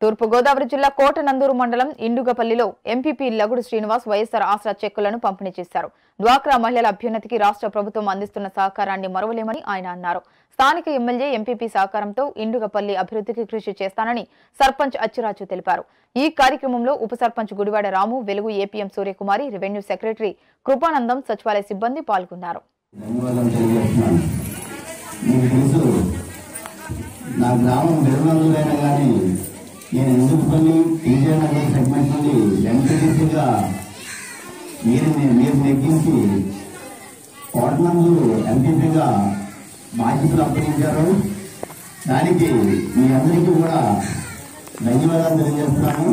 తూర్పుగోదావరి జిల్లా కోటనందూరు మండలం ఇండుగపల్లిలో ఎంపీపీ లగుడు శ్రీనివాస్ వైఎస్ఆర్ ఆసరా చెక్కులను పంపిణీ చేశారు డ్వాక్రా మహిళల అభ్యున్నతికి రాష్ట్ర ప్రభుత్వం అందిస్తున్న సహకారాన్ని మరవలేమని ఆయన అన్నారు స్థానిక ఎమ్మెల్యే ఎంపీపీ సహకారంతో ఇండుగపల్లి అభివృద్ధికి కృషి చేస్తానని సర్పంచ్ అచ్చిరాజు తెలిపారు ఈ కార్యక్రమంలో ఉప sarpanch Gudivada Ramu Velugu APM Suryakumari revenue secretary Krupanandam సచివాలయ సిబ్బంది పాల్గొన్నారు ధన్యవాదాలు తెలియజేస్తున్నాను మీకు తెలుసు నా గ్రామం నిర్మలైనా కానీ నేను ఎందుకుపల్లి విజయనగరం సెగ్మెంట్ నుండి ఎంపీటీసీగా మీరు మీరు నెగ్గించి కోటనందూరు ఎంపీపీగా బాధ్యతలు అప్పగించారు దానికి మీ అందరికీ కూడా ధన్యవాదాలు తెలియజేస్తున్నాను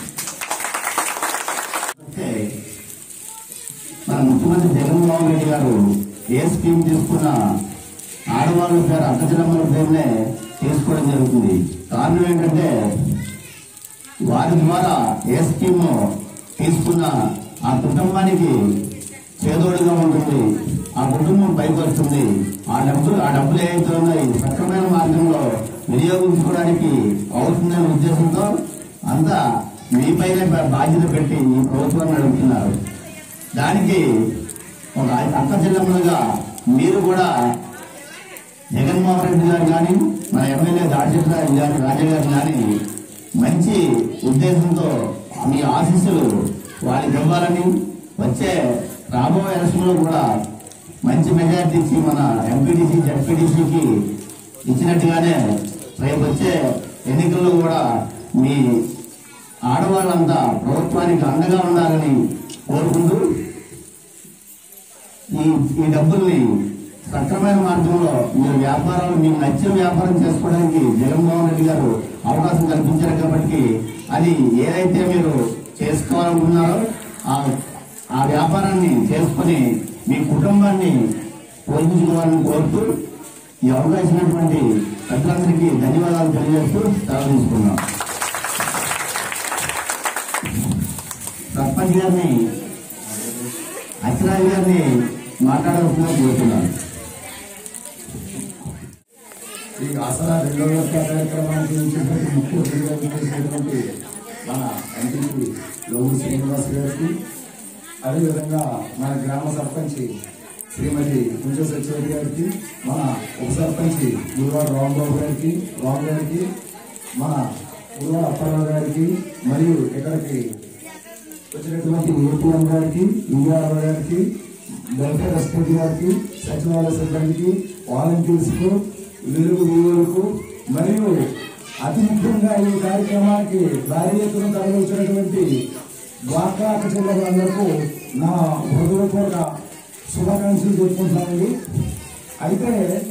అయితే మన ముఖ్యమంత్రి జగన్మోహన్ రెడ్డి గారు ఏ స్కీమ్ తీసుకున్నా ఆడవాళ్ళ పేరు అక్కచెల్లమ్మల పేరునే తీసుకోవడం జరుగుతుంది కారణం ఏంటంటే వారి ద్వారా ఏ స్కీమ్ తీసుకున్నా ఆ కుటుంబానికి చేదోడుగా ఉంటుంది ఆ కుటుంబం పైకి వస్తుంది ఆ డబ్బులు ఆ డబ్బులు ఏవైతే ఉన్నాయి సక్రమైన మార్గంలో వినియోగించుకోవడానికి అవుతుందనే ఉద్దేశంతో అంతా మీపైనే బా- బాధ్యత పెట్టి ఈ ప్రభుత్వాన్ని నడుపుతున్నారు దానికి ఒక అక్క చెల్లెమ్మలుగా మీరు కూడా జగన్మోహన్ రెడ్డి గారు కానీ మన ఎమ్మెల్యే దాడిచెట్ల గారి రాజా గారు కానీ మంచి ఉద్దేశంతో మీ ఆశీస్సులు వారికి ఇవ్వాలని వచ్చే రాబోయే ఎలక్షన్లో కూడా మంచి మెజార్టీ ఇచ్చి మన ఎంపీటీసీ జడ్పీటీసీకి ఇచ్చినట్టుగానే రేపు వచ్చే ఎన్నికల్లో కూడా మీ ఆడవాళ్ళంతా ప్రభుత్వానికి అండగా ఉండాలని కోరుకుంటూ ఈ ఈ డబ్బుల్ని సక్రమైన మార్గంలో మీరు వ్యాపారాలు మీకు నచ్చిన వ్యాపారం చేసుకోవడానికి జగన్మోహన్ రెడ్డి గారు అవకాశం కల్పించారు కాబట్టి అది ఏదైతే మీరు చేసుకోవాలనుకున్నారో ఆ ఆ వ్యాపారాన్ని చేసుకొని మీ కుటుంబాన్ని పోషించుకోవాలని కోరుతూ ఈ అవకాశం ఇచ్చినటువంటి పెద్దలందరికీ ధన్యవాదాలు తెలియజేస్తూ సెలవు తీసుకున్నాం సర్పంచ్ గారిని అచ్చిరాజు గారిని మాట్లాడాల్సిందిగా కోరుతున్నాను ఈ ఆసరా రెండవ యొక్క కార్యక్రమానికి ఇచ్చినటువంటి ముఖ్య అతిథిగా చేసినటువంటి మన ఎంపీపీ లోగు శ్రీనివాస్ గారికి అదేవిధంగా మన గ్రామ సర్పంచ్ శ్రీమతి కుంజ సత్యవతి గారికి మన ఉప సర్పంచ్ గురువాడ రాంబాబు గారికి రామ్ గారికి మన గురువాడ అప్పారావు గారికి మరియు ఇక్కడికి వచ్చినటువంటి ఏపీఎం గారికి విజయరావు గారికి వెల్ఫేర్ అసిస్టెంట్ గారికి సచివాలయ సిబ్బందికి వాలంటీర్స్ కు వెలుగు వీరులకు మరియు అతి ముఖ్యంగా ఈ కార్యక్రమానికి భారీ ఎత్తున తరలించినటువంటి డ్వాక్రా చెల్లెలందరికీ నా హృదయపూర్వక శుభాకాంక్షలు చెప్పుకుంటున్నానండి అయితే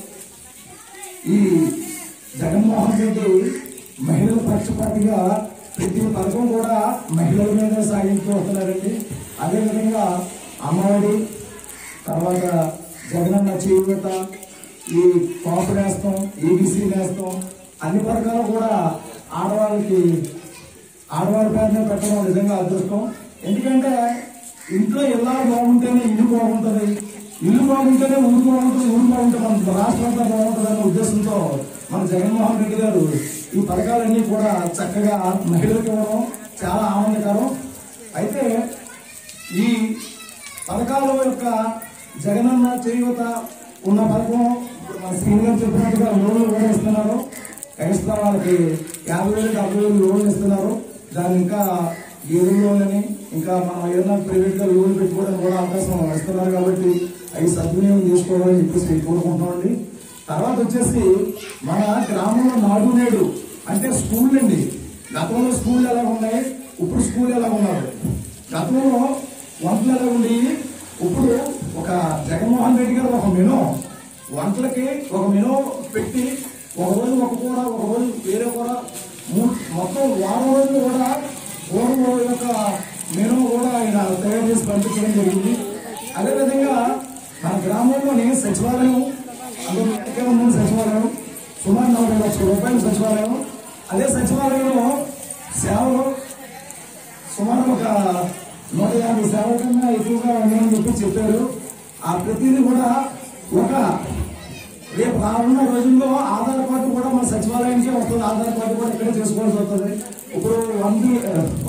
ఈ జగన్మోహన్ రెడ్డి మహిళల పక్షపాతిగా ప్రతి పథకం కూడా మహిళల మీద సాగించు వస్తున్నారండి అదేవిధంగా అమ్మఒడి తర్వాత జగనన్న చేయూత ఈ కాపు నేస్తం ఈబీసీ నేస్తం అన్ని పథకాలు కూడా ఆడవాళ్ళకి ఆడవాళ్ళ పేరునే పెట్టడం నిజంగా అదృష్టం ఎందుకంటే ఇంట్లో ఎలా బాగుంటేనే ఇల్లు బాగుంటుంది ఇల్లు బాగుంటేనే ఊరు బాగుంటుంది ఊరు బాగుంటే మన రాష్ట్రం అంతా బాగుంటుంది అనే ఉద్దేశంతో మన జగన్మోహన్ రెడ్డి గారు ఈ పథకాలన్నీ కూడా చక్కగా మహిళలకు ఇవ్వడం చాలా ఆనందకరం అయితే ఈ పథకాల యొక్క జగనన్న చేయూత ఉన్న పథకం మన శ్రీని గారు చెప్పినట్టుగా లోన్లు కూడా ఇస్తున్నారు కనిష్ట వాళ్ళకి యాభై వేలు డెబ్బై వేలు లోన్లు ఇస్తున్నారు దాన్ని ఇంకా గేదెల లోన్ అని ఇంకా మనం ఏదైనా ప్రైవేట్ గా లోన్ పెట్టుకోవడానికి కూడా అవకాశం ఇస్తున్నారు కాబట్టి అవి సద్వినియోగం చేసుకోవాలని చెప్పేసి కోరుకుంటున్నామండి తర్వాత వచ్చేసి మన గ్రామంలో నాడు నేడు అంటే స్కూల్ అండి గతంలో స్కూల్ ఎలా ఉన్నాయి ఇప్పుడు స్కూల్ ఎలా ఉన్నారు గతంలో వంటలు ఎలా ఉండేవి ఇప్పుడు ఒక జగన్మోహన్ రెడ్డి గారు ఒక మెనూ వంటలకి ఒక మెనూ పెట్టి ఒక రోజు ఒక కూర ఒక రోజు వేరే కూర మూ- మొత్తం వారం రోజులు కూడా పూర్వం యొక్క మెనూ కూడా ఆయన తయారు చేసి పంపించడం జరిగింది అదేవిధంగా మన గ్రామంలోని సచివాలయం అందులో ఎక్కడికే ఉంది సచివాలయం సుమారు నలభై లక్షల రూపాయల సచివాలయం అదే సచివాలయంలో సేవలు సుమారు ఒక నూట యాభై సేవల కన్నా ఎక్కువగా ఉన్నాయని చెప్పి చెప్పారు ఆ ప్రతిదీ కూడా ఒక రేపు రానున్న రోజుల్లో ఆధార్ కార్డు కూడా మన సచివాలయానికే వస్తుంది ఆధార్ కార్డు కూడా ఇక్కడే చేసుకోవాల్సి వస్తుంది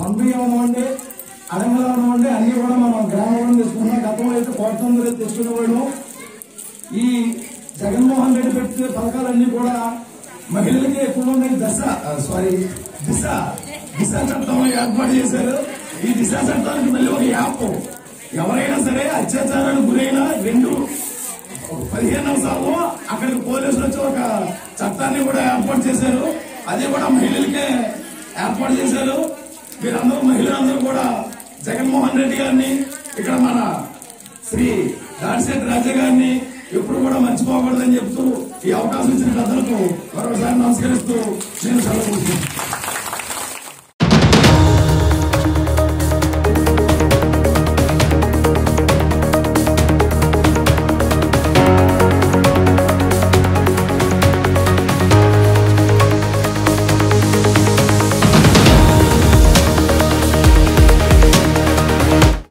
సొంతం అవ్వండి అడంగలు అవ్వండి అన్ని కూడా మనం గ్రామంలో తీసుకున్నాం గతంలో అయితే కోటంలో తెచ్చుకునేవాడు ఈ జగన్మోహన్ రెడ్డి పెట్టే పథకాలన్నీ కూడా మహిళలకి ఎక్కువ ఉన్నాయి దశ సారీ దిశ దిశ చట్టం ఏర్పాటు చేశారు ఈ దిశ చట్టానికి మళ్ళీ ఒక యాప్ ఎవరైనా సరే అత్యాచారానికి గురైన రెండు పదిహేను నిమిషాలు అక్కడికి పోలీసులు వచ్చి ఒక చట్టాన్ని కూడా ఏర్పాటు చేశారు అది కూడా మహిళలకే ఏర్పాటు చేశారు మీరందరూ మహిళలందరూ కూడా జగన్మోహన్ రెడ్డి గారిని ఇక్కడ మన శ్రీ దాడిశెట్టి రాజా గారిని ఎప్పుడు కూడా మర్చిపోకూడదని చెప్తూ ఈ అవకాశం ఇచ్చిన పెద్దలకు మరొకసారి నమస్కరిస్తూ నేను సెలవు తీసుకుంటున్నాను.